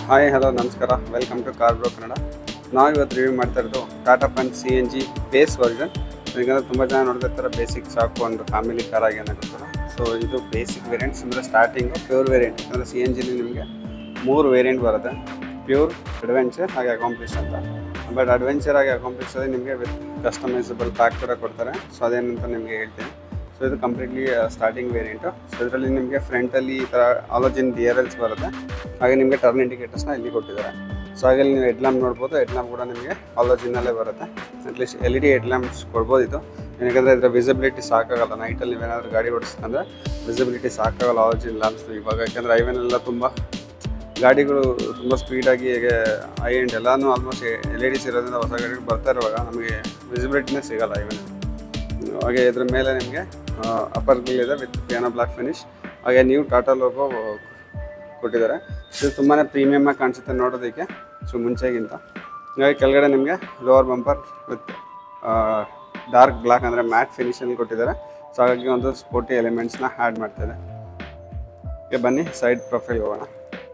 hi hello ನಮಸ್ಕಾರ welcome to car bro Kannada ನಾವು ಇವತ್ತು ರಿವ್ಯೂ ಮಾಡ್ತಾ ಇರೋದು Tata punch C N G base version ಯಾಕಂದರೆ ತುಂಬ ಜನ ನೋಡ್ತಿರ್ತಾರೆ ಬೇಸಿಕ್ ಸಾಕು ಒಂದು ಫ್ಯಾಮಿಲಿ ಕಾರ್ ಆಗಿ ಅನ್ನೋಕ್ಕೋಸ್ಕರ ಸೊ ಇದು ಬೇಸಿಕ್ ವೇರಿಯಂಟ್ಸ್ ಅಂದರೆ ಸ್ಟಾರ್ಟಿಂಗು ಪ್ಯೂರ್ ವೇರಿಯಂಟ್ ಅಂದರೆ ಸಿ ಎನ್ ಜಿಲಿ ನಿಮಗೆ ಮೂರು ವೇರಿಯಂಟ್ ಬರುತ್ತೆ ಪ್ಯೂರ್ ಅಡ್ವೆಂಚರ್ ಹಾಗೆ ಅಕಾಂಪ್ಲಿಷ್ ಅಂತ ಬಟ್ ಅಡ್ವೆಂಚರ್ ಆಗಿ ಅಕಾಂಪ್ಲಿಷ್ ಅಲ್ಲಿ ನಿಮಗೆ ವಿತ್ ಕಸ್ಟಮೈಸಬಲ್ ಪ್ಯಾಕ್ ಕೂಡ ಕೊಡ್ತಾರೆ ಸೊ ಅದೇನಂತ ನಿಮಗೆ ಹೇಳ್ತೀನಿ ಸೊ ಇದು ಕಂಪ್ಲೀಟ್ಲಿ ಸ್ಟಾರ್ಟಿಂಗ್ ವೇರಿಯಂಟು ಸೊ ಇದರಲ್ಲಿ ನಿಮಗೆ ಫ್ರಂಟಲ್ಲಿ ಈ ಥರ ಆಲೋಜಿನ್ ಡಿ ಆರ್ ಎಲ್ಸ್ ಬರುತ್ತೆ ಹಾಗೆ ನಿಮಗೆ ಟರ್ನ್ ಇಂಡಿಕೇಟರ್ಸ್ನ ಇಲ್ಲಿ ಕೊಟ್ಟಿದ್ದಾರೆ ಸೊ ಹಾಗೆ ಇಲ್ಲಿ ನೀವು ಹೆಡ್ ಲ್ಯಾಂಪ್ ನೋಡ್ಬೋದು ಹೆಡ್ ಲ್ಯಾಂಪ್ ಕೂಡ ನಿಮಗೆ ಆಲೋಜಿನಲ್ಲೇ ಬರುತ್ತೆ at least L E D head lamps ಕೊಡ್ಬೋದು ಇದು ಯಾಕಂದರೆ ಇದರ ವಿಸಿಬಿಲಿಟಿ ಸಾಕಾಗಲ್ಲ ನೈಟಲ್ಲಿ ನೀವೇನಾದರೂ ಗಾಡಿ ಓಡಿಸ್ಕೊಂಡ್ರೆ ವಿಸಿಬಿಲಿಟಿ ಸಾಕಾಗಲ್ಲ ಆಲೋಜಿನ್ ಲ್ಯಾಂಪ್ಸ್ ಇವಾಗ ಯಾಕಂದರೆ ಐವನ್ನೆಲ್ಲ ತುಂಬ ಗಾಡಿಗಳು ತುಂಬ ಸ್ಪೀಡಾಗಿ ಹೇಗೆ ಐ ಎಂಡ್ ಎಲ್ಲನೂ ಆಲ್ಮೋಸ್ಟ್ ಎಲ್ ಇ ಡಿಸ್ ಇರೋದ್ರಿಂದ ಹೊಸ ಗಾಡಿಗಳು ಬರ್ತಾ ಇರುವಾಗ ನಮಗೆ ವಿಸಿಬಿಲಿಟಿನೇ ಸಿಗಲ್ಲ ಐವನ್ ಹಾಗೆ ಇದ್ರ ಮೇಲೆ ನಿಮಗೆ ಅಪ್ಪರ್ ಗ್ರಿಲ್ ಇದೆ ವಿತ್ ಪಿಯಾನೋ ಬ್ಲಾಕ್ ಫಿನಿಶ್ ಹಾಗೆ ನೀವು ಟಾಟಾ ಲೋಗೋ ಕೊಟ್ಟಿದ್ದಾರೆ ಇದು ತುಂಬಾ ಪ್ರೀಮಿಯಮ್ ಆಗಿ ಕಾಣಿಸುತ್ತೆ ನೋಡೋದಕ್ಕೆ ಸೊ ಮುಂಚೆಗಿಂತ ಹಾಗೆ ಕೆಳಗಡೆ ನಿಮಗೆ lower bumper with dark black ಅಂದರೆ ಮ್ಯಾಟ್ ಫಿನಿಷಲ್ಲಿ ಕೊಟ್ಟಿದ್ದಾರೆ ಸೊ ಹಾಗಾಗಿ ಒಂದು ಸ್ಪೋರ್ಟಿ ಎಲಿಮೆಂಟ್ಸ್ನ ಆ್ಯಡ್ ಮಾಡ್ತಿದೆ ಓಕೆ ಬನ್ನಿ ಸೈಡ್ ಪ್ರೊಫೈಲ್ ಹೋಗೋಣ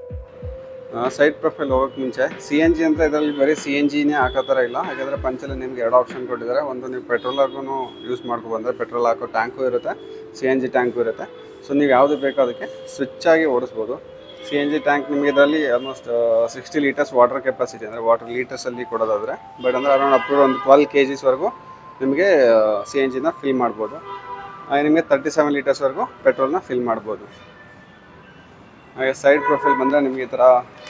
ಸೈಡ್ ಪ್ರೊಫೈಲ್ ಹೋಗೋಕ್ಕೆ ಮುಂಚೆ ಸಿ ಎನ್ ಜಿ ಅಂತ ಇದರಲ್ಲಿ ಬರೀ ಸಿ ಎನ್ ಜಿನೇ ಹಾಕೋ ಥರ ಇಲ್ಲ ಯಾಕಂದರೆ ಪಂಚಲ್ಲಿ ನಿಮ್ಗೆ ಎರಡು ಆಪ್ಷನ್ ಕೊಟ್ಟಿದ್ದಾರೆ ಒಂದು ನೀವು ಪೆಟ್ರೋಲ್ ಹಾಕೂ ಯೂಸ್ ಮಾಡ್ಕೊ ಬಂದರೆ ಪೆಟ್ರೋಲ್ ಹಾಕೋ ಟ್ಯಾಂಕು ಇರುತ್ತೆ ಸಿ ಎನ್ ಜಿ ಟ್ಯಾಂಕು ಇರುತ್ತೆ ಸೊ ನೀವು ಯಾವುದು ಬೇಕೋ ಅದಕ್ಕೆ ಸ್ವಿಚ್ ಆಗಿ ಓಡಿಸ್ಬೋದು ಸಿ ಎನ್ ಜಿ ಟ್ಯಾಂಕ್ ನಿಮಗೆ ಇದರಲ್ಲಿ almost sixty litres water capacity ಅಂದರೆ ವಾಟರ್ ಲೀಟರ್ಸಲ್ಲಿ ಕೊಡೋದಾದರೆ ಬಟ್ ಅಂದರೆ ಅರೌಂಡ್ ಅಪ್ ಟು ಒಂದು ಟ್ವೆಲ್ ಕೆ ಜಿಸ್ವರೆಗೂ ನಿಮಗೆ ಸಿ ಎನ್ ಜಿನ ಫಿಲ್ ಮಾಡ್ಬೋದು ಹಾಗೆ ನಿಮಗೆ ತರ್ಟಿ ಸೆವೆನ್ ಲೀಟರ್ಸ್ವರೆಗೂ ಪೆಟ್ರೋಲ್ನ ಫಿಲ್ ಮಾಡ್ಬೋದು ಹಾಗೆ ಸೈಡ್ ಪ್ರೊಫೈಲ್ ಬಂದರೆ ನಿಮಗೆ ಈ ಥರ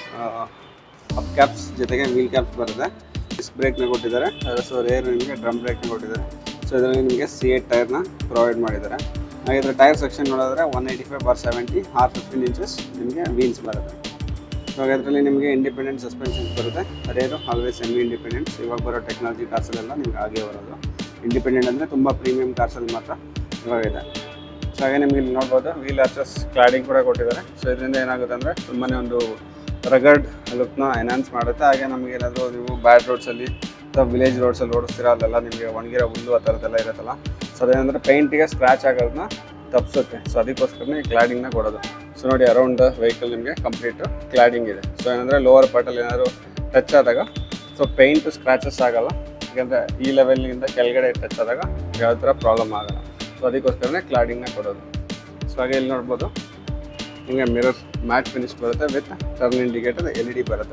ಅಪ್ ಕ್ಯಾಪ್ಸ್ ಜೊತೆಗೆ ವೀಲ್ ಕ್ಯಾಪ್ಸ್ ಬರುತ್ತೆ ಡಿಸ್ಕ್ ಬ್ರೇಕ್ನ ಕೊಟ್ಟಿದ್ದಾರೆ ಸೊ ರೇರ್ ನಿಮಗೆ ಡ್ರಮ್ ಬ್ರೇಕ್ನ ಕೊಟ್ಟಿದ್ದಾರೆ ಸೊ ಇದರಲ್ಲಿ ನಿಮಗೆ ಸಿ ಏಟ್ ಟೈರ್ನ ಪ್ರೊವೈಡ್ ಮಾಡಿದ್ದಾರೆ ಹಾಗೆ ಇದರ ಟೈರ್ ಸೆಕ್ಷನ್ ನೋಡಿದ್ರೆ one eighty five bar seventy R fifteen inches ನಿಮಗೆ ವೀಲ್ಸ್ ಬರುತ್ತೆ ಸೊ ಹಾಗೆ ಇದರಲ್ಲಿ ನಿಮಗೆ ಇಂಡಿಪೆಂಡೆಂಟ್ ಸಸ್ಪೆನ್ಷನ್ಸ್ ಬರುತ್ತೆ ರೇರು ಆಲ್ವೇಸ್ ಸೆಮಿ ಇಂಡಿಪೆಂಡೆಂಟ್ಸ್ ಇವಾಗ ಬರೋ ಟೆಕ್ನಾಲಜಿ ಕಾರ್ಸಲ್ಲೆಲ್ಲ ನಿಮ್ಗೆ ಹಾಗೆ ಬರೋದು ಇಂಡಿಪೆಂಡೆಂಟ್ ಅಂದರೆ ತುಂಬ ಪ್ರೀಮಿಯಂ ಕಾರ್ಸಲ್ಲಿ ಮಾತ್ರ ಇವಾಗ ಇದೆ ಸೊ ಹಾಗೆ ನಿಮ್ಗೆ ಇಲ್ಲಿ ನೋಡ್ಬೋದು ವೀಲ್ ಆರ್ಚಸ್ ಕ್ಲಾಡಿಂಗ್ ಕೂಡ ಕೊಟ್ಟಿದ್ದಾರೆ ಸೊ ಇದರಿಂದ ಏನಾಗುತ್ತೆ ಅಂದರೆ ತುಂಬಾ ಒಂದು ರಗಡ್ ಲುಕ್ನ ಎನ್ಹಾನ್ಸ್ ಮಾಡುತ್ತೆ ಹಾಗೆ ನಮಗೆ ಏನಾದರೂ ನೀವು ಬ್ಯಾಡ್ ರೋಡ್ಸಲ್ಲಿ ಅಥವಾ ವಿಲೇಜ್ ರೋಡ್ಸಲ್ಲಿ ಓಡಿಸ್ತೀರಾ ಅಲ್ಲೆಲ್ಲ ನಿಮಗೆ ಒಣಗಿರೋ ಹುಲ್ಲು ಆ ಥರದ್ದೆಲ್ಲ ಇರುತ್ತಲ್ಲ ಸೊ ಅದೇನಂದರೆ ಪೇಂಟಿಗೆ ಸ್ಕ್ರ್ಯಾಚ್ ಆಗೋದನ್ನ ತಪ್ಪಿಸುತ್ತೆ ಸೊ ಅದಕ್ಕೋಸ್ಕರನೇ ಈ ಕ್ಲಾಡಿಂಗ್ನ ಕೊಡೋದು ಸೊ ನೋಡಿ ಅರೌಂಡ್ ವೆಹಿಕಲ್ ನಿಮಗೆ ಕಂಪ್ಲೀಟ್ ಕ್ಲಾಡಿಂಗ್ ಇದೆ ಸೊ ಏನಂದರೆ ಲೋವರ್ ಪಾರ್ಟಲ್ಲಿ ಏನಾದರೂ ಟಚ್ ಆದಾಗ ಸೊ ಪೇಂಟ್ ಸ್ಕ್ರ್ಯಾಚಸ್ ಆಗಲ್ಲ ಯಾಕಂದರೆ ಈ ಲೆವೆಲ್ನಿಂದ ಕೆಳಗಡೆ ಟಚ್ ಆದಾಗ ಯಾವ ಥರ ಪ್ರಾಬ್ಲಮ್ ಆಗಲ್ಲ ಸೊ ಅದಕ್ಕೋಸ್ಕರನೇ ಕ್ಲಾಡಿಂಗ್ನ ಕೊಡೋದು ಸೊ ಹಾಗೆ ಇಲ್ಲಿ ನೋಡ್ಬೋದು ನಿಮಗೆ ಮಿರರ್ ಮ್ಯಾಟ್ ಫಿನಿಶ್ ಬರುತ್ತೆ with turn indicator L E D ಬರುತ್ತೆ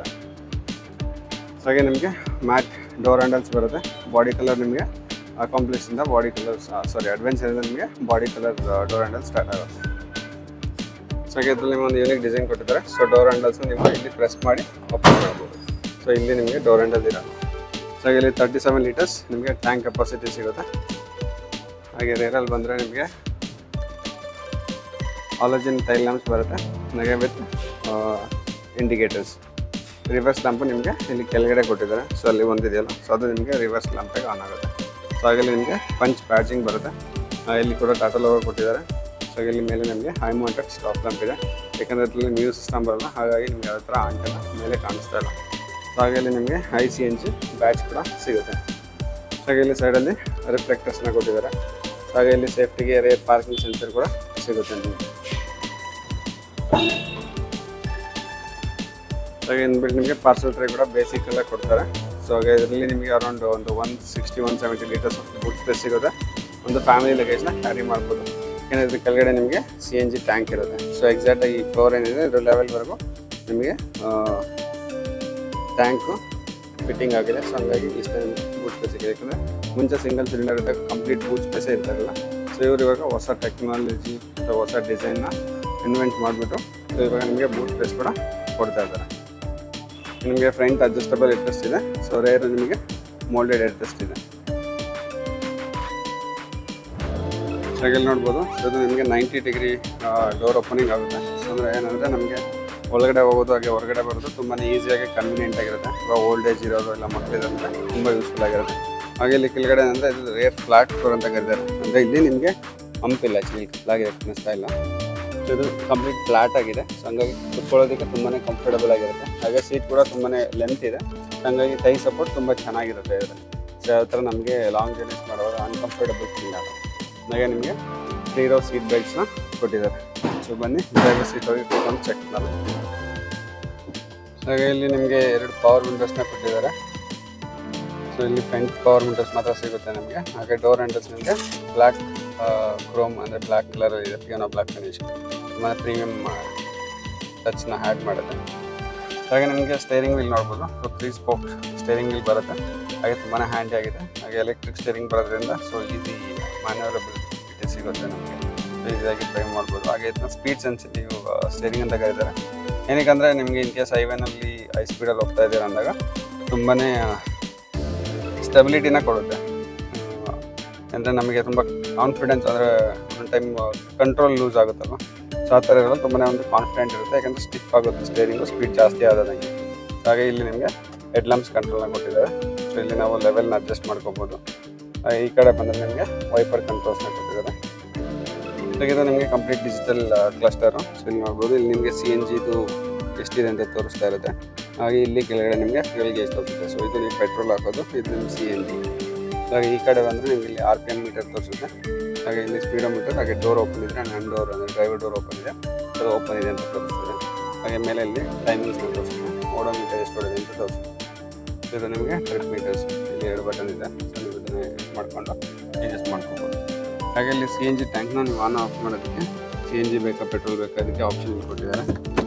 ಸೊ ಹಾಗೆ ನಿಮಗೆ ಮ್ಯಾಟ್ ಡೋರ್ ಹ್ಯಾಂಡಲ್ಸ್ ಬರುತ್ತೆ ಬಾಡಿ ಕಲರ್ ನಿಮಗೆ ಅಕಾಂಪ್ಲಿಕ್ಸಿಂದ ಬಾಡಿ ಕಲರ್ ಸಾರಿ ಅಡ್ವೆಂಚರಿಂದ ನಿಮಗೆ body colour door handle start ಆಗುತ್ತೆ ಸೊ ಹಾಗೆ ಇದರಲ್ಲಿ ನಿಮಗೆ ಒಂದು ಯೂನಿಕ್ ಡಿಸೈನ್ ಕೊಟ್ಟಿದ್ದಾರೆ ಸೊ ಡೋರ್ ಹ್ಯಾಂಡಲ್ಸ್ ನೀವು ಇಲ್ಲಿ ಪ್ರೆಸ್ ಮಾಡಿ ಓಪನ್ ಮಾಡ್ಬೋದು ಸೊ ಇಲ್ಲಿ ನಿಮಗೆ ಡೋರ್ ಹ್ಯಾಂಡಲ್ ಇರೋದು ಸೊ ಹಾಗೆ ಇಲ್ಲಿ ತರ್ಟಿ ಸೆವೆನ್ ಲೀಟರ್ಸ್ ನಿಮಗೆ ಟ್ಯಾಂಕ್ ಕೆಪಾಸಿಟಿ ಸಿಗುತ್ತೆ ಹಾಗೆ ರೇರಲ್ಲಿ ಬಂದರೆ ನಿಮಗೆ ಆಲೋಜಿನ್ ಟೈಲ್ ಲ್ಯಾಂಪ್ಸ್ ಬರುತ್ತೆ ಹಾಗೆ ವಿತ್ ಇಂಡಿಕೇಟರ್ಸ್ ರಿವರ್ಸ್ ಲ್ಯಾಂಪು ನಿಮಗೆ ಇಲ್ಲಿ ಕೆಳಗಡೆ ಕೊಟ್ಟಿದ್ದಾರೆ ಸೊ ಅಲ್ಲಿ ಒಂದಿದೆಯಲ್ಲ ಸೊ ಅದು ನಿಮಗೆ ರಿವರ್ಸ್ ಲ್ಯಾಂಪಾಗಿ ಆನ್ ಆಗುತ್ತೆ ಸೊ ಹಾಗೆ ನಿಮಗೆ ಪಂಚ್ ಪ್ಯಾಚಿಂಗ್ ಬರುತ್ತೆ ಆ, ಇಲ್ಲಿ ಕೂಡ ಟಾಟಾ ಲೋಗೋ ಕೊಟ್ಟಿದ್ದಾರೆ ಸೊ ಹಾಗೆ ಇಲ್ಲಿ ಮೇಲೆ ನಿಮಗೆ ಹೈ ಮೌಂಟೆಡ್ ಸ್ಟಾಪ್ ಲ್ಯಾಂಪ್ ಇದೆ ಯಾಕಂದರೆ ಅದರಲ್ಲಿ ನ್ಯೂ ಸಿಸ್ಟಮ್ ಬರಲ್ಲ ಹಾಗಾಗಿ ನಿಮಗೆ ಯಾವ ಥರ ಆಂಟೆನ ಮೇಲೆ ಕಾಣಿಸ್ತಾ ಇಲ್ಲ ಸೊ ಹಾಗೆ ಇಲ್ಲಿ ನಿಮಗೆ I C N G badge ಕೂಡ ಸಿಗುತ್ತೆ ಹಾಗೆ ಇಲ್ಲಿ ಸೈಡಲ್ಲಿ ರಿಫ್ಲೆಕ್ಟರ್ಸ್ನ ಕೊಟ್ಟಿದ್ದಾರೆ ಹಾಗೆ ಇಲ್ಲಿ ಸೇಫ್ಟಿಗೆ ರೇರ್ ಪಾರ್ಕಿಂಗ್ ಸೆನ್ಸರ್ ಕೂಡ ಸಿಗುತ್ತೆ ನಿಮಗೆ ಹಾಗೆ ಇನ್ಬಿಟ್ಟು ನಿಮಗೆ ಪಾರ್ಸಲ್ ಟ್ರೇ ಕೂಡ ಬೇಸಿಕ್ ಎಲ್ಲ ಕೊಡ್ತಾರೆ ಸೊ ಹಾಗೆ ಇದರಲ್ಲಿ ನಿಮಗೆ ಅರೌಂಡ್ ಒಂದು one sixty one seventy litres boot space ಸಿಗುತ್ತೆ ಒಂದು ಫ್ಯಾಮಿಲಿ ಲಗೇಜ್ನ ಕ್ಯಾರಿ ಮಾಡ್ಬೋದು ಯಾಕಂದರೆ ಇದ್ರ ಕೆಳಗಡೆ ನಿಮಗೆ ಸಿ ಎನ್ ಜಿ ಟ್ಯಾಂಕ್ ಇರುತ್ತೆ ಸೊ ಎಕ್ಸಾಕ್ಟಾಗಿ ಈ ಫ್ಲೋರ್ ಏನಿದೆ ಇದ್ರ ಲೆವೆಲ್ವರೆಗೂ ನಿಮಗೆ ಟ್ಯಾಂಕು ಫಿಟ್ಟಿಂಗ್ ಆಗಿದೆ ಸೊ ಹಂಗಾಗಿ ಇಷ್ಟ ಬೂಟ್ ಸ್ಪೇಸ್ ಇದೆ ಯಾಕಂದರೆ ಮುಂಚೆ ಸಿಂಗಲ್ ಸಿಲಿಂಡರ್ ಇದ್ದಾಗ ಕಂಪ್ಲೀಟ್ ಬೂಟ್ ಸ್ಪೇಸೇ ಇರ್ತಾರಲ್ಲ ಸೊ ಇವರು ಇವಾಗ ಹೊಸ ಟೆಕ್ನಾಲಜಿ ಅಥವಾ ಹೊಸ ಡಿಸೈನ್ನ ಇನ್ವೆಂಟ್ ಮಾಡಿಬಿಟ್ಟು ಸೊ ಇವಾಗ ನಿಮಗೆ ಬೂಟ್ ಸ್ಪೇಸ್ ಕೂಡ ಕೊಡ್ತಾ ಇದ್ದಾರೆ ನಿಮಗೆ ಫ್ರಂಟ್ ಅಡ್ಜಸ್ಟಬಲ್ ಎಡ್ರೆಸ್ಟ್ ಇದೆ ಸೊ ರೇರ್ ನಿಮಗೆ ಮೋಲ್ಡೆಡ್ ಎಡ್ರೆಸ್ಟ್ ಇದೆ ಸೊ ಹಾಗೆ ಇಲ್ಲಿ ನೋಡ್ಬೋದು ಸೊ ಇದು ನಿಮಗೆ ನೈಂಟಿ ಡಿಗ್ರಿ ಡೋರ್ ಓಪನಿಂಗ್ ಆಗುತ್ತೆ ಸೊ ಅಂದರೆ ಏನಂದರೆ ನಮಗೆ ಒಳಗಡೆ ಹೋಗೋದು ಹಾಗೆ ಹೊರಗಡೆ ಬರೋದು ತುಂಬಾ ಈಸಿಯಾಗಿ ಕನ್ವೀನಿಯೆಂಟ್ ಆಗಿರುತ್ತೆ ಇವಾಗ ಓಲ್ಡ್ ಏಜ್ ಇರೋದು ಇಲ್ಲ ಮಕ್ಕಳಿದಂತೆ ತುಂಬ ಯೂಸ್ಫುಲ್ ಆಗಿರುತ್ತೆ ಹಾಗೆ ಇಲ್ಲಿ ಕೆಳಗಡೆ ಅಂದರೆ ಇದು ರೇರ್ ಫ್ಲಾಟ್ ಫ್ಲೋರ್ ಅಂತ ಕರೀತಾರೆ ಅಂದರೆ ಇಲ್ಲಿ ನಿಮಗೆ ಹಂಪಿಲ್ಲ ಆ್ಯಕ್ಚುಲಿ ಕತ್ಲಾಗಿದೆ ಕಾಣಿಸ್ತಾ ಇಲ್ಲ ಸೊ ಇದು ಕಂಪ್ಲೀಟ್ ಫ್ಲಾಟ್ ಆಗಿದೆ ಸೊ ಹಂಗಾಗಿ ಕುತ್ಕೊಳ್ಳೋದಕ್ಕೆ ತುಂಬಾ ಕಂಫರ್ಟಬಲ್ ಆಗಿರುತ್ತೆ ಹಾಗೆ ಸೀಟ್ ಕೂಡ ತುಂಬಾ ಲೆಂತ್ ಇದೆ ಹಂಗಾಗಿ ಕೈ ಸಪೋರ್ಟ್ ತುಂಬ ಚೆನ್ನಾಗಿರುತ್ತೆ ಇದರಲ್ಲಿ ಸೊ ಯಾವ ಥರ ನಮಗೆ ಲಾಂಗ್ ಜರ್ನೀಸ್ ಮಾಡುವಾಗ ಅನ್ಕಂಫರ್ಟಬಲ್ ಫೀಲ್ ಆಗಲ್ಲ ಹಾಗೆ ನಿಮಗೆ ತ್ರೀ ರೋ ಸೀಟ್ ಬೆಲ್ಟ್ಸ್ನ ಕೊಟ್ಟಿದ್ದಾರೆ ಸೊ ಬನ್ನಿ ಡ್ರೈವರ್ ಸೀಟ್ ಹೋಗಿ ಕೂತ್ಕೊಂಡು ಚೆಕ್ ಮಾಡೋದು ಸೊ ಹಾಗೆ ಇಲ್ಲಿ ನಿಮಗೆ ಎರಡು ಪವರ್ ವಿಂಡೋಸ್ನ ಕೊಟ್ಟಿದ್ದಾರೆ ಸೊ ಇಲ್ಲಿ ಫ್ರಂಟ್ ಪವರ್ ವಿಂಡೋಸ್ ಮಾತ್ರ ಸಿಗುತ್ತೆ ನಿಮಗೆ ಹಾಗೆ ಡೋರ್ ಹ್ಯಾಂಡಲ್ಸ್ ನಿಮಗೆ ಬ್ಲ್ಯಾಕ್ ಕ್ರೋಮ್ ಅಂದರೆ ಬ್ಲ್ಯಾಕ್ ಕಲರ್ ಇದೆ ಪಿಯೋನೋ ಬ್ಲ್ಯಾಕ್ ಫಿನಿಶ್ ತುಂಬ ಪ್ರೀಮಿಯಮ್ ಟಚ್ನ ಹ್ಯಾಡ್ ಮಾಡುತ್ತೆ ಹಾಗೆ ನಿಮಗೆ ಸ್ಟೇರಿಂಗ್ ವೀಲ್ ನೋಡ್ಬೋದು so three spoke steering wheel ಬರುತ್ತೆ ಹಾಗೆ ತುಂಬಾ ಹ್ಯಾಂಡಿ ಆಗಿದೆ ಹಾಗೆ ಎಲೆಕ್ಟ್ರಿಕ್ ಸ್ಟೇರಿಂಗ್ ಬರೋದ್ರಿಂದ ಸೊ ಈಸಿ ಮ್ಯಾನ್ಯೂರಬಿಲಿಟಿ ಸಿಗುತ್ತೆ ನಮಗೆ ಈಸಿಯಾಗಿ ಡ್ರೈವ್ ಮಾಡ್ಬೋದು ಹಾಗೆ ಇದನ್ನ ಸ್ಪೀಡ್ ಸೆನ್ಸಿಟಿವ್ ಸ್ಟೇರಿಂಗ್ ಅಂತ ಕರೀತಾರೆ ಏನಕ್ಕಂದರೆ ನಿಮಗೆ ಇನ್ ಕೇಸ್ ಹೈವೇನಲ್ಲಿ ಹೈ ಸ್ಪೀಡಲ್ಲಿ ಹೋಗ್ತಾ ಇದ್ದೀರ ಅಂದಾಗ ತುಂಬಾ ಸ್ಟೆಬಿಲಿಟಿನ ಕೊಡುತ್ತೆ ಅಂದರೆ ನಮಗೆ ತುಂಬ ಕಾನ್ಫಿಡೆನ್ಸ್ ಅಂದರೆ ಒಂದು ಟೈಮ್ ಕಂಟ್ರೋಲ್ ಲೂಸ್ ಆಗುತ್ತಲ್ವ ಸೊ ಆ ಥರ ಇರೋದು ತುಂಬಾ ಒಂದು ಕಾನ್ಫಿಡೆಂಟ್ ಇರುತ್ತೆ ಯಾಕಂದರೆ ಸ್ಟಿಫ್ ಆಗುತ್ತೆ ಸ್ಟೇರಿಂಗು ಸ್ಪೀಡ್ ಜಾಸ್ತಿ ಆದಂಗೆ ಹಾಗೆ ಇಲ್ಲಿ ನಿಮಗೆ ಹೆಡ್ ಲಂಪ್ಸ್ ಕಂಟ್ರೋಲ್ನ ಕೊಟ್ಟಿದ್ದಾರೆ ಸೊ ಇಲ್ಲಿ ನಾವು ಲೆವೆಲ್ನ ಅಡ್ಜಸ್ಟ್ ಮಾಡ್ಕೋಬೋದು ಹಾಗೆ ಈ ಕಡೆ ಬಂದರೆ ನಿಮಗೆ ವೈಪರ್ ಕಂಟ್ರೋಲ್ಸ್ನ ಕೊಟ್ಟಿದ್ದಾರೆ ಇದು ನಿಮಗೆ ಕಂಪ್ಲೀಟ್ ಡಿಜಿಟಲ್ ಕ್ಲಸ್ಟರು ಸೊ ಇಲ್ಲಿ ನೋಡ್ಬೋದು ಇಲ್ಲಿ ನಿಮಗೆ ಸಿ ಎನ್ ಜಿದು ಎಷ್ಟಿದೆ ಅಂತ ತೋರಿಸ್ತಾ ಇರುತ್ತೆ ಹಾಗೆ ಇಲ್ಲಿ ಕೆಳಗಡೆ ನಿಮಗೆ ಫ್ಯೂಲ್ ಗೇಜ್ ತೋರಿಸುತ್ತೆ ಸೊ ಇದು ನೀವು ಪೆಟ್ರೋಲ್ ಹಾಕೋದು ಇದು ನಿಮ್ಮ ಸಿ ಎನ್ ಜಿ ಹಾಗೆ ಈ ಕಡೆ ಬಂದರೆ ನಿಮಗೆ ಇಲ್ಲಿ ಆರ್ ಪಿ ಎಮ್ ಮೀಟರ್ ತೋರಿಸುತ್ತೆ ಹಾಗೆ ಇಲ್ಲಿ ಸ್ಪೀಡೋಮೀಟರ್ ಹಾಗೆ ಡೋರ್ ಓಪನ್ ಇದ್ರೆ ಹ್ಯಾಂಡ್ ಡೋರ್ ಅಂದರೆ ಡ್ರೈವರ್ ಡೋರ್ ಓಪನ್ ಇದೆ ಅದು ಓಪನ್ ಇದೆ ಅಂತ ತೋರಿಸ್ತದೆ ಹಾಗೆ ಮೇಲೆ ಇಲ್ಲಿ ಟೈಮಿಂಗ್ಸ್ನ ತೋರಿಸುತ್ತೆ ಓಡೋಮೀಟರ್ ಎಷ್ಟು ಹೊಡೆದೆ ಅಂತ ತೋರಿಸುತ್ತೆ ಇದು ನಿಮಗೆ ಟ್ರಿಪ್ ಮೀಟರ್ಸ್ ಇಲ್ಲಿ ಎರಡು ಬಟನ್ ಇದೆ ಸೊ ನೀವು ಇದನ್ನು ಯೂಸ್ ಮಾಡಿಕೊಂಡು ಚೇಂಜಸ್ ಮಾಡ್ಕೋಬೋದು ಹಾಗೆ ಇಲ್ಲಿ ಸಿ ಎನ್ ಜಿ ಟ್ಯಾಂಕ್ನ ನೀವು ಆನ್ ಆಫ್ ಮಾಡೋದಕ್ಕೆ ಸಿ ಎನ್ ಜಿ ಬೇಕಾ ಪೆಟ್ರೋಲ್ ಬೇಕಾ ಅದಕ್ಕೆ ಆಪ್ಷನ್ ಕೊಟ್ಟಿದ್ದಾರೆ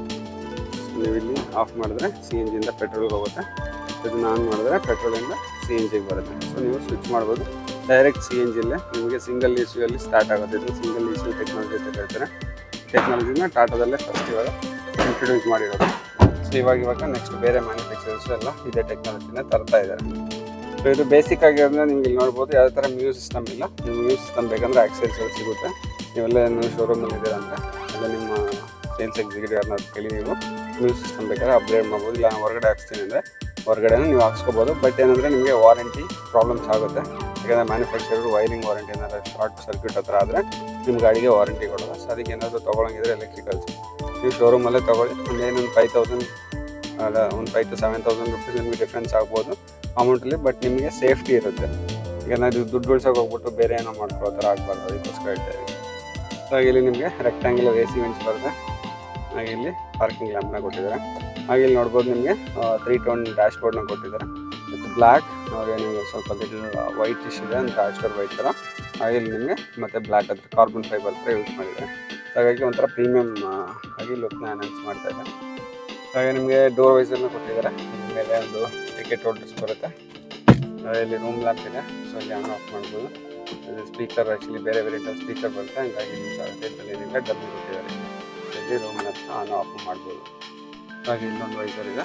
ನೀವು ಇಲ್ಲಿ ಆಫ್ ಮಾಡಿದ್ರೆ ಸಿ ಎನ್ ಜಿಯಿಂದ ಪೆಟ್ರೋಲ್ಗೆ ಹೋಗುತ್ತೆ ಇದನ್ನ ಆನ್ ಮಾಡಿದ್ರೆ ಪೆಟ್ರೋಲಿಂದ ಸಿ ಎನ್ ಜಿಗೆ ಬರುತ್ತೆ ಸೊ ನೀವು ಸ್ವಿಚ್ ಮಾಡ್ಬೋದು ಡೈರೆಕ್ಟ್ ಸಿ ಎನ್ ಜಿಲ್ಲೇ ನಿಮಗೆ ಸಿಂಗಲ್ ಇಶ್ಯೂಯಲ್ಲಿ ಸ್ಟಾರ್ಟ್ ಆಗುತ್ತೆ ಇದು ಸಿಂಗಲ್ ಇಶ್ಯೂ ಟೆಕ್ನಾಲಜಿ ಅಂತ ಹೇಳ್ತಾರೆ ಟೆಕ್ನಾಲಜಿನ ಟಾಟಾದಲ್ಲೇ ಫಸ್ಟ್ ಇವಾಗ ಇಂಟ್ರೊಡ್ಯೂಸ್ ಮಾಡಿರೋದು ಸೊ ಇವಾಗ ಇವಾಗ ನೆಕ್ಸ್ಟ್ ಬೇರೆ ಮ್ಯಾನುಫ್ಯಾಕ್ಚರ್ಸ್ ಎಲ್ಲ ಇದೇ ಟೆಕ್ನಾಲಜಿನ ತರ್ತಾ ಇದ್ದಾರೆ ಸೊ ಇದು ಬೇಸಿಕ್ ಆಗಿರೋದ್ರಿಂದ ನಿಮ್ಗೆ ಇಲ್ಲಿ ನೋಡ್ಬೋದು ಯಾವ ಥರ ಮ್ಯೂಸ್ ಸಿಸ್ಟಮ್ ಇಲ್ಲ ನೀವು ಮ್ಯೂಸ್ ಸಿಸ್ಟಮ್ ಬೇಕಂದ್ರೆ ಆಕ್ಸೆಲ್ಸ್ ಎಲ್ಲ ಸಿಗುತ್ತೆ ನೀವೆಲ್ಲ ನೀವು ಶೋರೂಮಲ್ಲಿ ಇದ್ದೀರ ಅಂದರೆ ಎಲ್ಲ ನಿಮ್ಮ ಸೇಲ್ಸ್ ಎಕ್ಸಿಕ್ಯೂಟಿವ್ ಯಾರನ್ನ ಕೇಳಿ ನೀವು ಮ್ಯೂಸ್ ಸಿಸ್ಟಮ್ ಬೇಕಾದ್ರೆ ಅಪ್ಗ್ರೇಡ್ ಮಾಡ್ಬೋದು ಇಲ್ಲ ನಾನು ಹೊರಗಡೆ ಹಾಕ್ಸ್ತೀನಿ ಅಂದರೆ ಹೊರಗಡೆನೂ ನೀವು ಹಾಕ್ಸ್ಕೋಬೋದು ಬಟ್ ಏನಂದರೆ ನಿಮಗೆ ವಾರಂಟಿ ಪ್ರಾಬ್ಲಮ್ಸ್ ಆಗುತ್ತೆ ಯಾಕಂದರೆ ಮ್ಯಾನುಫ್ಯಾಕ್ಚರರ್ ವೈರಿಂಗ್ ವಾರಂಟಿ ಏನಾದ್ರು ಶಾರ್ಟ್ ಸರ್ಕ್ಯೂಟ್ ಹತ್ರ ಆದರೆ ನಿಮ್ಮ ಗಾಡಿಗೆ ವಾರಂಟಿ ಕೊಡೋಲ್ಲ ಸೊ ಅದಕ್ಕೆ ಏನಾದರೂ ತೊಗೊಳಂಗಿದ್ರೆ ಎಲೆಕ್ಟ್ರಿಕಲ್ಸ್ ನೀವು ಶೋರೂಮಲ್ಲೇ ತೊಗೊಳ್ಳಿ ಒಂದು ಏನೊಂದು ಫೈವ್ ತೌಸಂಡ್ ಅಲ್ಲ ಒಂದು five to seven thousand rupees ನಿಮಗೆ ಡಿಫ್ರೆನ್ಸ್ ಆಗ್ಬೋದು ಅಮೌಂಟಲ್ಲಿ ಬಟ್ ನಿಮಗೆ ಸೇಫ್ಟಿ ಇರುತ್ತೆ ಈಗ ನಾವು ದುಡ್ಡು ಉಳ್ಸೋಕೆ ಹೋಗ್ಬಿಟ್ಟು ಬೇರೆ ಏನೋ ಮಾಡ್ಕೊಳ್ಳೋ ಥರ ಆಗಬಾರ್ದು ಅದಕ್ಕೋಸ್ಕರ ಹೇಳ್ತಾ ಇದ್ದೀನಿ ಸೊ ಹಾಗೆ ಇಲ್ಲಿ ನಿಮಗೆ ರೆಕ್ಟ್ಯಾಂಗ್ಯುಲರ್ ಎ ಸಿ ವೆಂಟ್ಸ್ ಬರುತ್ತೆ ಹಾಗೆ ಇಲ್ಲಿ ಪಾರ್ಕಿಂಗ್ ಲ್ಯಾಂಪ್ನ ಕೊಟ್ಟಿದ್ದಾರೆ ಹಾಗೆ ಇಲ್ಲಿ ನೋಡ್ಬೋದು ನಿಮಗೆ ತ್ರೀ ಟೋನ್ ಡ್ಯಾಶ್ ಬೋರ್ಡ್ನ ಕೊಟ್ಟಿದ್ದಾರೆ ವಿತ್ ಬ್ಲ್ಯಾಕ್ ಹಾಗೆ ನಿಮಗೆ ಸ್ವಲ್ಪ ಲಿಟಲ್ ವೈಟ್ ಇಶ್ ಇದೆ ಅಂತ ಆಸ್ಟರ್ ವೈಟ್ ಥರ ಹಾಗೆ ಇಲ್ಲಿ ನಿಮಗೆ ಮತ್ತೆ ಬ್ಲ್ಯಾಕ್ ಹತ್ರ ಕಾರ್ಬನ್ ಫೈಬರ್ ಥರ ಯೂಸ್ ಮಾಡಿದ್ದಾರೆ ಹಾಗಾಗಿ ಒಂಥರ ಪ್ರೀಮಿಯಮ್ ಆಗಿ ಲುಕ್ನ ಅನೌನ್ಸ್ ಮಾಡ್ತಾ ಇದ್ದಾರೆ ಹಾಗೆ ನಿಮಗೆ ಡೋರ್ ವೈಸರ್ನ ಕೊಟ್ಟಿದ್ದಾರೆ ಇದ್ರ ಮೇಲೆ ಒಂದು ಟಿಕೆಟ್ ಹೋಲ್ಡರ್ಸ್ ಬರುತ್ತೆ ಹಾಗೆ ಇಲ್ಲಿ ರೂಮ್ ಲ್ಯಾಂಪ್ ಇದೆ ಸೊ ಇಲ್ಲಿ ಆನ್ ಆಫ್ ಮಾಡ್ಬೋದು ಇದು ಸ್ಪೀಕರ್ ಆ್ಯಕ್ಚುಲಿ ಬೇರೆ ಬೇರೆ ಸ್ಪೀಕರ್ ಬರುತ್ತೆ ಹಂಗಾಗಿ ನಿಮ್ಮ ಟೇಬಲ್ ಏನಿಲ್ಲ ಡಬ್ಬಿ ಕೊಟ್ಟಿದ್ದಾರೆ ಇಲ್ಲಿ ರೂಮ್ ಲ್ಯಾಂಪ್ ಆನ್ ಆಫ್ ಮಾಡ್ಬೋದು ಹಾಗೆ ಇಲ್ಲೊಂದು ವೈಸರ್ ಇದೆ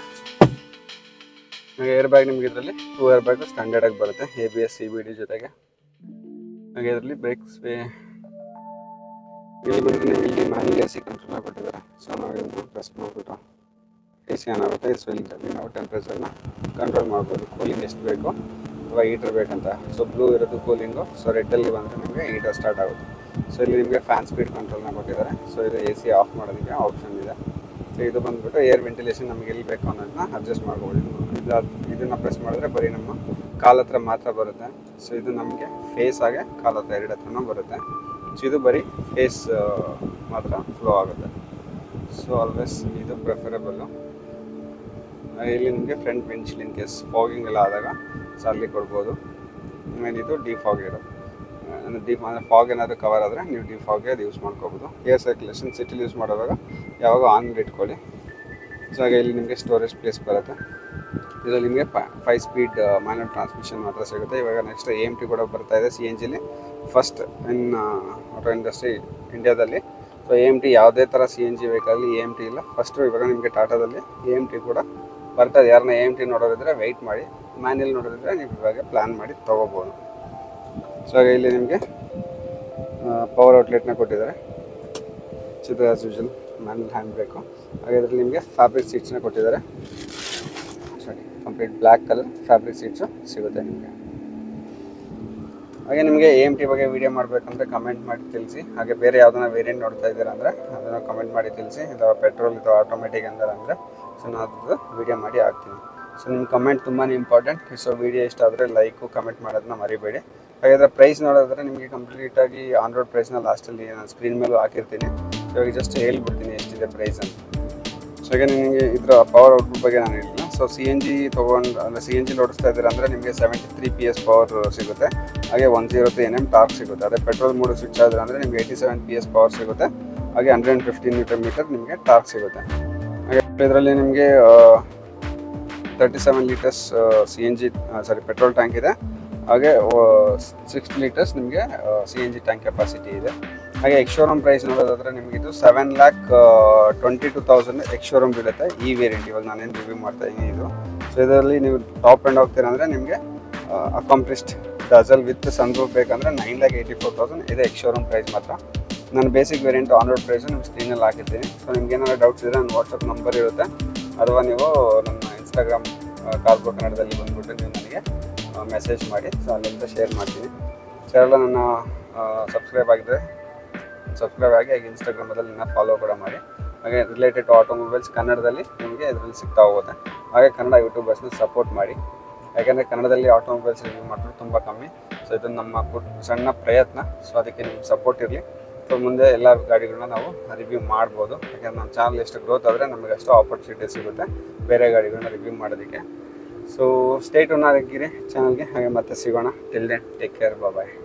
ಹಾಗೆ ಏರ್ ಬ್ಯಾಗ್ ನಿಮ್ಗೆ ಇದರಲ್ಲಿ ಟೂ ಏರ್ ಬ್ಯಾಗ್ ಸ್ಟ್ಯಾಂಡರ್ಡ್ ಆಗಿ ಬರುತ್ತೆ A B S C B D ಜೊತೆಗೆ ಹಾಗೆ ಇದರಲ್ಲಿ ಬ್ರೇಕ್ಸ್ ಇಲ್ಲಿ ಬಂದು ನಿಮಗೆ ಇಲ್ಲಿ ಮ್ಯಾನುವಲ್ ಎ ಸಿ ಕಂಟ್ರೋಲ್ ಕೊಟ್ಟಿದ್ದಾರೆ ಸೊ ನಾವು ಇದನ್ನು ಪ್ರೆಸ್ ಮಾಡಿಬಿಟ್ಟು ಎ ಸಿ ಆನ್ ಆಗುತ್ತೆ ಈ ಸ್ವಿಂಗಲ್ಲಿ ನಾವು ಟೆಂಪ್ರೇಚರ್ನ ಕಂಟ್ರೋಲ್ ಮಾಡ್ಬೋದು ಕೂಲಿಂಗ್ ಎಷ್ಟು ಬೇಕು ಅಥವಾ ಹೀಟರ್ ಬೇಕಂತ ಸೊ ಬ್ಲೂ ಇರೋದು ಕೂಲಿಂಗು ಸೊ ರೆಡ್ಡಲ್ಲಿ ಬಂದರೆ ನಿಮಗೆ ಹೀಟರ್ ಸ್ಟಾರ್ಟ್ ಆಗುತ್ತೆ ಸೊ ಇಲ್ಲಿ ನಿಮಗೆ ಫ್ಯಾನ್ ಸ್ಪೀಡ್ ಕಂಟ್ರೋಲ್ನ ಕೊಟ್ಟಿದ್ದಾರೆ ಸೊ ಇದು ಎ ಸಿ ಆಫ್ ಮಾಡೋದಕ್ಕೆ ಆಪ್ಷನ್ ಇದೆ ಸೊ ಇದು ಬಂದ್ಬಿಟ್ಟು ಏರ್ ವೆಂಟಿಲೇಷನ್ ನಮಗೆ ಎಲ್ಲಿ ಬೇಕು ಅನ್ನೋದನ್ನ ಅಡ್ಜಸ್ಟ್ ಮಾಡ್ಬೋದು ಇದು ಇದನ್ನು ಪ್ರೆಸ್ ಮಾಡಿದ್ರೆ ಬರೀ ನಮ್ಮ ಕಾಲ ಹತ್ರ ಮಾತ್ರ ಬರುತ್ತೆ ಸೊ ಇದು ನಮಗೆ ಫೇಸ್ ಆಗಿ ಕಾಲ ಹತ್ರ ಎರಡು ಹತ್ರನೂ ಬರುತ್ತೆ ಸೊ ಇದು ಬರೀ ಫೇಸ್ ಮಾತ್ರ ಫ್ಲೋ ಆಗುತ್ತೆ ಸೊ ಆಲ್ವೇಸ್ ಇದು ಪ್ರಿಫರಬಲ್ಲು ಇಲ್ಲಿ ನಿಮಗೆ front bench in case fogging ಎಲ್ಲ ಆದಾಗ ಸೊ ಅಲ್ಲಿ ಕೊಡ್ಬೋದು ಆಮೇಲೆ ಇದು ಡಿಫಾಗ್ ಇರೋದು ಅಂದರೆ ಡಿ ಅಂದರೆ ಫಾಗ್ ಏನಾದರೂ ಕವರ್ ಆದರೆ ನೀವು ಡಿಫಾಗ್ಗೆ ಅದು ಯೂಸ್ ಮಾಡ್ಕೋಬೋದು ಏರ್ ಸರ್ಕ್ಯುಲೇಷನ್ ಸಿಟಿಲಿ ಯೂಸ್ ಮಾಡುವಾಗ ಯಾವಾಗ ಆನ್ ಇಟ್ಕೊಳ್ಳಿ ಸೊ ಹಾಗೆ ಇಲ್ಲಿ ನಿಮಗೆ ಸ್ಟೋರೇಜ್ ಪ್ಲೇಸ್ ಬರುತ್ತೆ ಇದರಲ್ಲಿ ನಿಮಗೆ ಫೈವ್ ಸ್ಪೀಡ್ ಮ್ಯಾನುವಲ್ ಟ್ರಾನ್ಸ್ಮಿಷನ್ ಮಾತ್ರ ಸಿಗುತ್ತೆ ಇವಾಗ ನೆಕ್ಸ್ಟ್ ಎ ಎಮ್ ಟಿ ಕೂಡ ಬರ್ತಾ ಇದೆ ಸಿ ಎನ್ ಜಿಲಿ ಫಸ್ಟ್ ಇನ್ ಆಟೋ ಇಂಡಸ್ಟ್ರಿ ಇಂಡಿಯಾದಲ್ಲಿ ಸೊ ಎ ಎಮ್ ಟಿ ಯಾವುದೇ ಥರ ಸಿ ಎನ್ ಜಿ ವೆಹಿಕಲ್ಲಿ ಎ ಎಮ್ ಟಿ ಇಲ್ಲ ಫಸ್ಟು ಇವಾಗ ನಿಮಗೆ ಟಾಟಾದಲ್ಲಿ ಎ ಎಮ್ ಟಿ ಕೂಡ ಬರ್ತದೆ ಯಾರನ್ನ ಎ ಎಮ್ ಟಿ ನೋಡೋರಿದ್ರೆ ವೆಯ್ಟ್ ಮಾಡಿ ಮ್ಯಾನ್ಯಲ್ ನೋಡೋರಿದ್ರೆ ನೀವು ಇವಾಗ ಪ್ಲ್ಯಾನ್ ಮಾಡಿ ತೊಗೋಬೋದು ಸೊ ಹಾಗೆ ಇಲ್ಲಿ ನಿಮಗೆ ಪವರ್ ಔಟ್ಲೆಟ್ನ ಕೊಟ್ಟಿದ್ದಾರೆ ಚಿತ್ರ as usual manual hand brake ಹಾಗೆ ಇದರಲ್ಲಿ ನಿಮಗೆ ಫ್ಯಾಬ್ರಿಕ್ ಸೀಟ್ಸ್ನ ಕೊಟ್ಟಿದ್ದಾರೆ sorry complete black colour fabric seats ಸಿಗುತ್ತೆ ನಿಮಗೆ ಹಾಗೆ ನಿಮಗೆ ಎ ಎಮ್ ಟಿ ಬಗ್ಗೆ ವೀಡಿಯೋ ಮಾಡಬೇಕಂದ್ರೆ ಕಮೆಂಟ್ ಮಾಡಿ ತಿಳಿಸಿ ಹಾಗೆ ಬೇರೆ ಯಾವುದನ್ನ ವೇರಿಯಂಟ್ ನೋಡ್ತಾ ಇದ್ದೀರಾ ಅಂದರೆ ಅದನ್ನು ಕಮೆಂಟ್ ಮಾಡಿ ತಿಳಿಸಿ ಅಥವಾ ಪೆಟ್ರೋಲ್ ಅಥವಾ ಆಟೋಮೆಟಿಕ್ ಅಂದರೆ ಅಂದರೆ ಸೊ ನಾನು ಅದ್ರದ್ದು ವೀಡಿಯೋ ಮಾಡಿ ಹಾಕ್ತೀನಿ ಸೊ ನಿಮ್ಮ ಕಮೆಂಟ್ ತುಂಬಾ ಇಂಪಾರ್ಟೆಂಟ್ ಸೊ ವೀಡಿಯೋ ಇಷ್ಟ ಆದರೆ ಲೈಕು ಕಮೆಂಟ್ ಮಾಡೋದನ್ನ ಮರಿಬೇಡಿ ಹಾಗಾದರೆ ಪ್ರೈಸ್ ನೋಡಿದ್ರೆ ನಿಮಗೆ ಕಂಪ್ಲೀಟಾಗಿ ಆನ್ ರೋಡ್ ಪ್ರೈಸ್ನ ಲಾಸ್ಟಲ್ಲಿ ನಾನು ಸ್ಕ್ರೀನ್ ಮೇಲೂ ಹಾಕಿರ್ತೀನಿ ಇವಾಗ ಜಸ್ಟ್ ಹೇಳ್ಬಿಡ್ತೀನಿ ಎಷ್ಟಿದೆ ಪ್ರೈಸ್ ಅಂತ ಸೊ ಈಗ ನಿಮಗೆ ಇದರ ಪವರ್ ಔಟ್ಪುಟ್ ಬಗ್ಗೆ ನಾನು ಹೇಳಿಲ್ಲ ಸೊ ಸಿ ಎನ್ ಜಿ ತೊಗೊಂಡು ಅಂದರೆ ಸಿ ಎನ್ ಜಿ ಓಡಿಸ್ತಾ ಇದ್ದೀರಾ ಅಂದರೆ ನಿಮಗೆ seventy three P S power ಸಿಗುತ್ತೆ ಹಾಗೆ one zero three N M torque ಸಿಗುತ್ತೆ ಅದೇ ಪೆಟ್ರೋಲ್ ಮೂಡು ಸ್ವಿಚ್ ಆದರೆ ಅಂದರೆ ನಿಮಗೆ eighty seven P S power ಸಿಗುತ್ತೆ ಹಾಗೆ hundred and fifteen metre metre ನಿಮಗೆ ಟಾರ್ಕ್ ಸಿಗುತ್ತೆ ಹಾಗೆ ಇದರಲ್ಲಿ ನಿಮಗೆ thirty seven litres C N G sorry petrol tank ಇದೆ ಹಾಗೆ ಸಿಕ್ಸ್ ಲೀಟರ್ಸ್ ನಿಮಗೆ C N G tank capacity ಇದೆ ಹಾಗೆ ಎಕ್ಸ್ ಶೋರೂಮ್ ಪ್ರೈಸ್ ನೋಡೋದಾದ್ರೆ ನಿಮಗೆ ಇದು seven lakh twenty two thousand ex showroom ಬೀಳುತ್ತೆ ಈ ವೇರಿಯಂಟ್ ಇವಾಗ ನಾನೇನು ರಿವ್ಯೂ ಮಾಡ್ತಾ ಇದ್ದೀನಿ ಇದು ಸೊ ಇದರಲ್ಲಿ ನೀವು ಟಾಪ್ ಎಂಡ್ ಹೋಗ್ತೀರಾ ಅಂದರೆ ನಿಮಗೆ accomplished dazzle with sunroof ಬೇಕಂದ್ರೆ nine lakh eighty four thousand ಇದೆ ಎಕ್ಸ್ ಶೋರೂಮ್ ಪ್ರೈಸ್ ಮಾತ್ರ ನಾನು basic variant on road price ನಿಮ್ಮ ಸ್ಕ್ರೀನಲ್ಲಿ ಹಾಕಿರ್ತೀನಿ ಸೊ ನಿಮ್ಗೆ ಏನಾದ್ರು ಡೌಟ್ಸ್ ಇದ್ದರೆ ನನ್ನ ವಾಟ್ಸಪ್ ನಂಬರ್ ಇರುತ್ತೆ ಅಥವಾ ನೀವು ನನ್ನ ಇನ್ಸ್ಟಾಗ್ರಾಮ್ ಕಾರ್ಬೋ ಕನ್ನಡದಲ್ಲಿ ಬಂದ್ಬಿಟ್ಟು ನೀವು ನನಗೆ ಮೆಸೇಜ್ ಮಾಡಿ ಸೊ ಅಲ್ಲಿಂದ ಶೇರ್ ಮಾಡ್ತೀನಿ ಸೊ ಎಲ್ಲ ನನ್ನ ಸಬ್ಸ್ಕ್ರೈಬ್ ಆಗಿದ್ರೆ ಸಬ್ಸ್ಕ್ರೈಬ್ ಆಗಿ ಹಾಗೆ ಇನ್ಸ್ಟಾಗ್ರಾಮಲ್ಲಿ ನನ್ನ ಫಾಲೋ ಕೂಡ ಮಾಡಿ ಹಾಗೆ ರಿಲೇಟೆಡ್ ಆಟೋಮೊಬೈಲ್ಸ್ ಕನ್ನಡದಲ್ಲಿ ನಿಮಗೆ ಇದರಲ್ಲಿ ಸಿಗ್ತಾ ಹೋಗುತ್ತೆ ಹಾಗೆ ಕನ್ನಡ ಯೂಟ್ಯೂಬರ್ಸ್ನ ಸಪೋರ್ಟ್ ಮಾಡಿ ಯಾಕೆಂದರೆ ಕನ್ನಡದಲ್ಲಿ ಆಟೋಮೊಬೈಲ್ಸ್ ರಿವ್ಯೂ ಮಾಡೋದು ತುಂಬ ಕಮ್ಮಿ ಸೊ ಇದು ನಮ್ಮ ಪುಟ್ ಸಣ್ಣ ಪ್ರಯತ್ನ ಸೊ ಅದಕ್ಕೆ ನಿಮ್ಮ ಸಪೋರ್ಟ್ ಇರಲಿ ಸೊ ಮುಂದೆ ಎಲ್ಲ ಗಾಡಿಗಳನ್ನ ನಾವು ರಿವ್ಯೂ ಮಾಡ್ಬೋದು ಯಾಕೆಂದ್ರೆ ನಮ್ಮ ಚಾನಲ್ ಎಷ್ಟು ಗ್ರೋತ್ ಆದರೆ ನಮಗೆ ಅಷ್ಟು ಆಪರ್ಚುನಿಟಿ ಸಿಗುತ್ತೆ ಬೇರೆ ಗಾಡಿಗಳನ್ನ ರಿವ್ಯೂ ಮಾಡೋದಕ್ಕೆ ಸೊ ಸ್ಟೇಟ್ ಆಗಿರಿ ಚಾನಲ್ಗೆ ಹಾಗೆ ಮತ್ತೆ ಸಿಗೋಣ ಟಿಲ್ ದೆನ್ ಟೇಕ್ ಕೇರ್ ಬಾಯ್